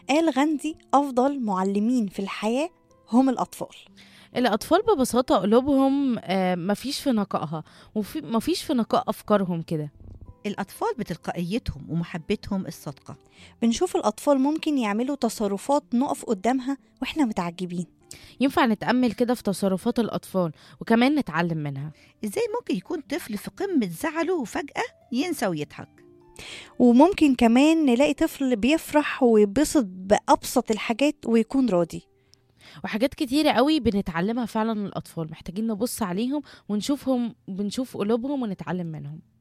قال غاندي أفضل معلمين في الحياة هم الأطفال الأطفال ببساطة قلوبهم آه، مفيش في نقائها وفي مفيش في نقاء أفكارهم كده الأطفال بتلقائيتهم ومحبتهم الصادقة بنشوف الأطفال ممكن يعملوا تصرفات نقف قدامها وإحنا متعجبين ينفع نتأمل كده في تصرفات الأطفال وكمان نتعلم منها إزاي ممكن يكون طفل في قمة زعله وفجأة ينسى ويضحك وممكن كمان نلاقي طفل بيفرح ويبسط بأبسط الحاجات ويكون راضي وحاجات كتيرة قوي بنتعلمها فعلا من الأطفال محتاجين نبص عليهم ونشوفهم بنشوف قلوبهم ونتعلم منهم